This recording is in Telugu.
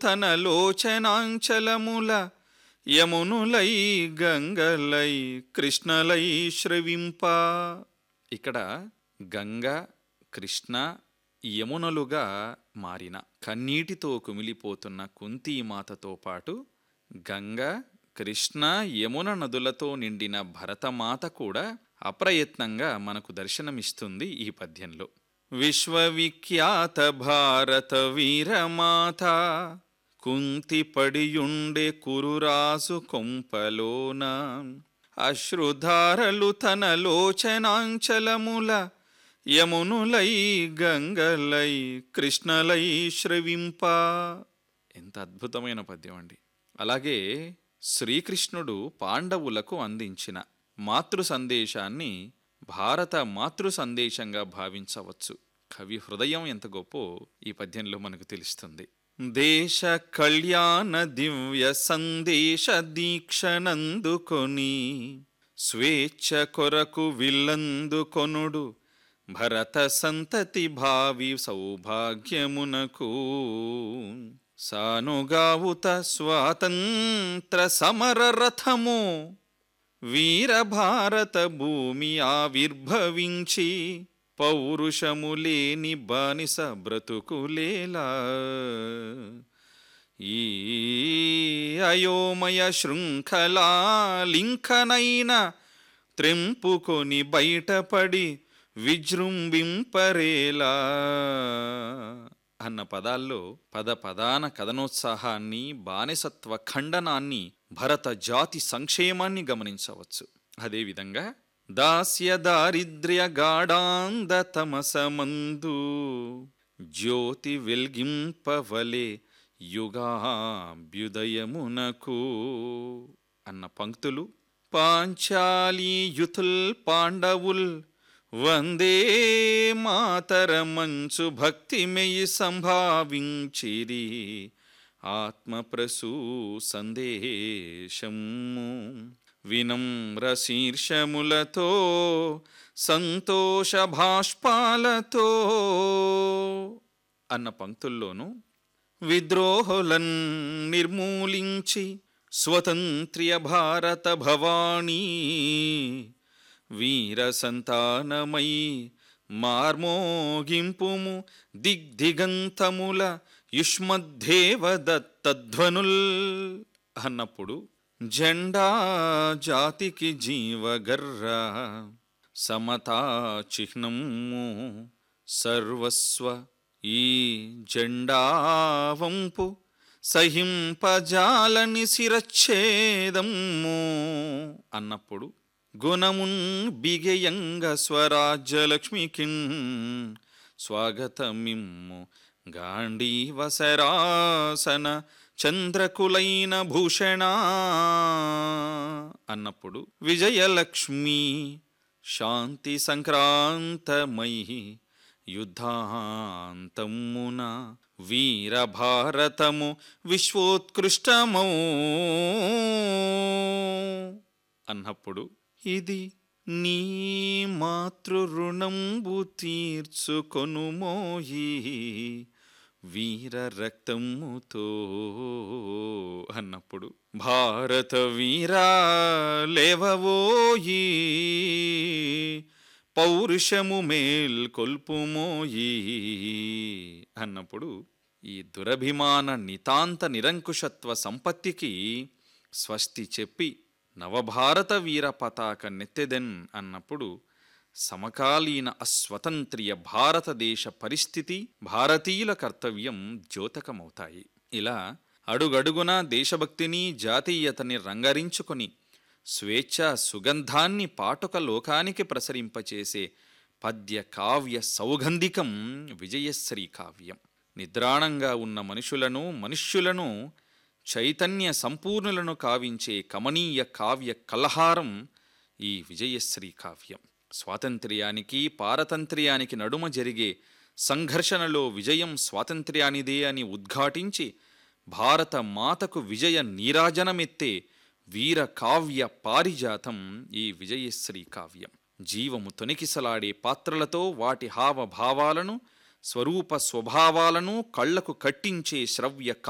తన లోచనాంచలముల యమునులై గంగలై కృష్ణలై శ్రవింప ఇక్కడ గంగ కృష్ణ యమునలుగా మారిన కన్నీటితో కుమిలిపోతున్న కుంతీమాతతో పాటు గంగ కృష్ణ యమున నదులతో నిండిన భరతమాత కూడా అప్రయత్నంగా మనకు దర్శనమిస్తుంది ఈ పద్యంలో విశ్వవిఖ్యాత భారత వీరమాత కుంతి పడియుండే కురురాజు కొంపలోన అశ్రుధారలు తన లోచనాంచలముల యమునులై గంగలై కృష్ణలై శ్రవింప ఎంత అద్భుతమైన పద్యం అండి అలాగే శ్రీకృష్ణుడు పాండవులకు అందించిన మాతృ సందేశాన్ని భారత మాతృ సందేశంగా భావించవచ్చు కవి హృదయం ఎంత గొప్పో ఈ పద్యంలో మనకు తెలుస్తుంది దేశ కళ్యాణ దివ్య సందేశ దీక్షనందుకొని స్వేచ్ఛ కొరకు విల్లందుకొనుడు భరత సంతతి భావి సౌభాగ్యమునకు సానుగావుత స్వాతంత్ర సమర రథము వీరభారత భూమి ఆవిర్భవించి పౌరుషము లేని బానిస బ్రతుకులేలా ఈ అయోమయ శృంఖలా లింకనైన త్రెంపుకొని బయటపడి విజృంభింపరేలా అన్న పదాల్లో పద పదాన కథనోత్సాహాన్ని బానిసత్వ ఖండనాన్ని భరత జాతి సంక్షేమాన్ని గమనించవచ్చు అదేవిధంగా దాస్య దారిద్ర్య గాఢాంద తమసమందు జ్యోతి వెల్గింపవలే యుగాభ్యుదయమునకు అన్న పంక్తులు పాంచాలి యుతుల్ పాండవుల్ వందే మాతర మంచు భక్తి మెయి సంభావించిరి ఆత్మప్రసూ సందేశము వినమ్ర శీర్షములతో సంతోష భాష్పాలతో అన్న పంక్తుల్లోనూ విద్రోహులన్ నిర్మూలించి స్వతంత్ర్య భారత భవానీ వీర సంతానమై మార్మోగింపుము దిగ్దిగంతముల యుష్మద్దేవదత్తధ్వనుల్ అన్నప్పుడు జెండా జాతికి జీవగర్ర సమతా చిహ్నము సర్వస్వ ఈ జెండా వంపు సహింపజాలని శిరచ్ఛేదము అన్నప్పుడు గుణమున్ బిగయంగ స్వరాజ్యలక్ష్మికిన్ స్వాగతమిమ్ము గాంధీవసరాసన చంద్రకులైన భూషణ అన్నప్పుడు విజయలక్ష్మి శాంతి సంక్రాంతమై యుద్ధాంతమున వీరభారతము విశ్వోత్కృష్టమౌ అన్నప్పుడు ఇది నీ మాతృ రుణంబు తీర్చుకొనుమోయి వీర రక్తముతో అన్నప్పుడు భారత వీరా లేవవోయి పౌరుషము మేల్కొల్పుమోయి అన్నప్పుడు ఈ దురభిమాన నితాంత నిరంకుశత్వ సంపత్తికి స్వస్తి చెప్పి నవభారత వీర పతాక నెత్తెదెన్ అన్నప్పుడు సమకాలీన అస్వతంత్ర్య భారతదేశ పరిస్థితి భారతీయుల కర్తవ్యం ద్యోతకమవుతాయి ఇలా అడుగడుగునా దేశభక్తిని జాతీయతని రంగరించుకొని స్వేచ్ఛ సుగంధాన్ని పాటుక లోకానికి ప్రసరింపచేసే పద్య కావ్య సౌగంధికం విజయశ్రీ కావ్యం నిద్రాణంగా ఉన్న మనుషులను మనుష్యులను చైతన్య సంపూర్ణులను కావించే కమనీయ కావ్య కలహారం ఈ విజయశ్రీ కావ్యం స్వాతంత్ర్యానికి పారతంత్ర్యానికి నడుమ జరిగే సంఘర్షణలో విజయం స్వాతంత్ర్యానిదే అని ఉద్ఘాటించి భారత మాతకు విజయ నీరాజనమెత్తే వీర కావ్య పారిజాతం ఈ విజయశ్రీ కావ్యం జీవము తొనికిసలాడే పాత్రలతో వాటి హావభావాలను స్వరూప స్వభావాలను కళ్లకు కట్టించే శ్రవ్య